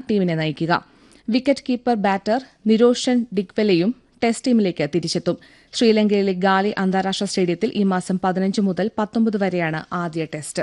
ടീമിനെ നയിക്കുക wicket keeper batter Niroshan ഡിഗ്വെലയും ടെസ്റ്റ് ടീമിലേക്ക് തിരിച്ചെത്തും ശ്രീലങ്കയിലെ ഗാലി അന്താരാഷ്ട്ര സ്റ്റേഡിയത്തിൽ ഈ മാസം പതിനഞ്ച് മുതൽ പത്തൊമ്പത് വരെയാണ് ആദ്യ ടെസ്റ്റ്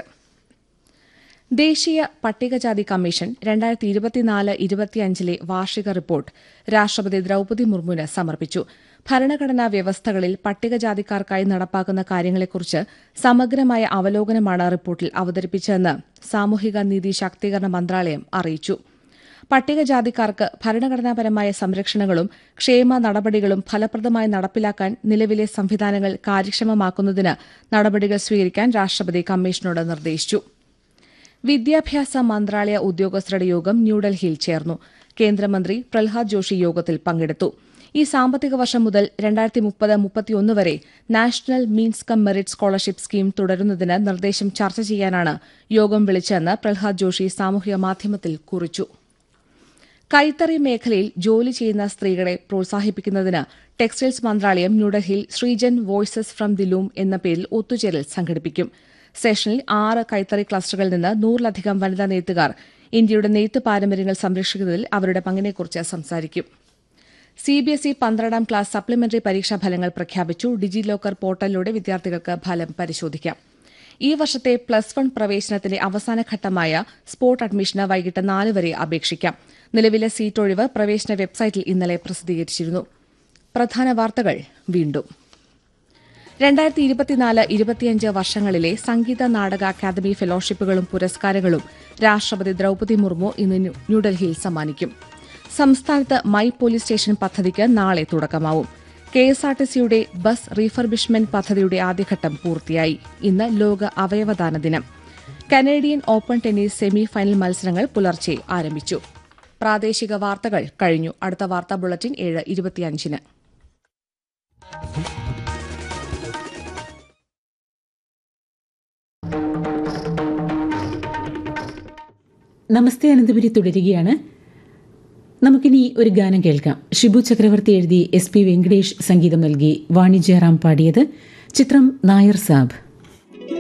ദേശീയ പട്ടികജാതി കമ്മീഷൻ രണ്ടായിരത്തി ഇരുപത്തിനാല് ഇരുപത്തിയഞ്ചിലെ വാർഷിക റിപ്പോർട്ട് രാഷ്ട്രപതി ദ്രൌപതി മുർമുവിന് സമർപ്പിച്ചു ഭരണഘടനാ വ്യവസ്ഥകളിൽ പട്ടികജാതിക്കാർക്കായി നടപ്പാക്കുന്ന കാര്യങ്ങളെക്കുറിച്ച് സമഗ്രമായ അവലോകനമാണ് റിപ്പോർട്ടിൽ അവതരിപ്പിച്ചതെന്ന് സാമൂഹിക നീതി ശാക്തീകരണ മന്ത്രാലയം അറിയിച്ചു പട്ടികജാതിക്കാർക്ക് ഭരണഘടനാപരമായ സംരക്ഷണങ്ങളും ക്ഷേമ നടപടികളും ഫലപ്രദമായി നടപ്പിലാക്കാൻ നിലവിലെ സംവിധാനങ്ങൾ കാര്യക്ഷമമാക്കുന്നതിന് നടപടികൾ സ്വീകരിക്കാൻ രാഷ്ട്രപതി കമ്മീഷനോട് നിർദ്ദേശിച്ചു വിദ്യാഭ്യാസ മന്ത്രാലയ ഉദ്യോഗസ്ഥരുടെ യോഗം ന്യൂഡൽഹിയിൽ ചേർന്നു കേന്ദ്രമന്ത്രി പ്രഹ്ലാദ് ജോഷി യോഗത്തിൽ പങ്കെടുത്തു ഈ സാമ്പത്തിക വർഷം മുതൽ രണ്ടായിരത്തി മുപ്പത് മുപ്പത്തിയൊന്ന് വരെ national means cum merit scholarship scheme തുടരുന്നതിന് നിർദ്ദേശം ചർച്ച ചെയ്യാനാണ് യോഗം വിളിച്ചതെന്ന് പ്രഹ്ലാദ് ജോഷി സാമൂഹിക മാധ്യമത്തിൽ കുറിച്ചു കൈത്തറി മേഖലയിൽ ജോലി ചെയ്യുന്ന സ്ത്രീകളെ പ്രോത്സാഹിപ്പിക്കുന്നതിന് ടെക്സ്റ്റൈൽസ് മന്ത്രാലയം ന്യൂഡൽഹിയിൽ Srijan voices from the loom എന്ന പേരിൽ ഒത്തുചേരൽ സംഘടിപ്പിക്കും സെഷനിൽ ആറ് കൈത്തറി ക്ലസ്റ്ററുകളിൽ നിന്ന് നൂറിലധികം വനിതാ നെയ്ത്തുകാർ ഇന്ത്യയുടെ നെയ്ത്ത് പാരമ്പര്യങ്ങൾ സംരക്ഷിക്കുന്നതിൽ അവരുടെ പങ്കിനെക്കുറിച്ച് സംസാരിക്കും സിബിഎസ്ഇ പന്ത്രണ്ടാം ക്ലാസ് സപ്ലിമെന്ററി പരീക്ഷാ ഫലങ്ങൾ പ്രഖ്യാപിച്ചു ഡിജി ലോക്കർ പോർട്ടലിലൂടെ വിദ്യാർത്ഥികൾക്ക് ഫലം പരിശോധിക്കാം ഈ വർഷത്തെ പ്ലസ് വൺ പ്രവേശനത്തിന്റെ അവസാനഘട്ടമായ സ്പോട്ട് അഡ്മിഷന് വൈകിട്ട് നാല് വരെ അപേക്ഷിക്കാം നിലവിലെ സീറ്റ് ഒഴിവ് പ്രവേശന വെബ്സൈറ്റിൽ ഇന്നലെ പ്രസിദ്ധീകരിച്ചിരുന്നു പ്രധാന വാർത്തകൾ വീണ്ടും രണ്ടായിരത്തി ഇരുപത്തിനാല് ഇരുപത്തിയഞ്ച് വർഷങ്ങളിലെ സംഗീത നാടക അക്കാദമി ഫെലോഷിപ്പുകളും പുരസ്കാരങ്ങളും രാഷ്ട്രപതി ദ്രൌപതി മുർമു ഇന്ന് ന്യൂഡൽഹിയിൽ സമ്മാനിക്കും സംസ്ഥാനത്ത് മൈ പോലീസ് സ്റ്റേഷൻ പദ്ധതിക്ക് നാളെ തുടക്കമാവും കെഎസ്ആർടിസിയുടെ ബസ് റീഫർബിഷ്മെന്റ് പദ്ധതിയുടെ ആദ്യഘട്ടം പൂർത്തിയായി ഇന്ന് ലോക അവയവദാന ദിനം Canadian open tennis semi final മത്സരങ്ങൾ പുലർച്ചെ ആരംഭിച്ചു പ്രാദേശിക വാർത്തകൾ കഴിഞ്ഞു അടുത്ത വാർത്താ ബുള്ളറ്റിൻ ഏഴ് ഇരുപത്തിയഞ്ചിന് നമസ്തേ അനന്തപുരി തുടരുകയാണ് നമുക്കിനി ഒരു ഗാനം കേൾക്കാം ഷിബു ചക്രവർത്തി എഴുതി എസ് പി വെങ്കടേഷ് സംഗീതം നൽകി വാണിജ്യറാം പാടിയത് ചിത്രം നായർ സാബ്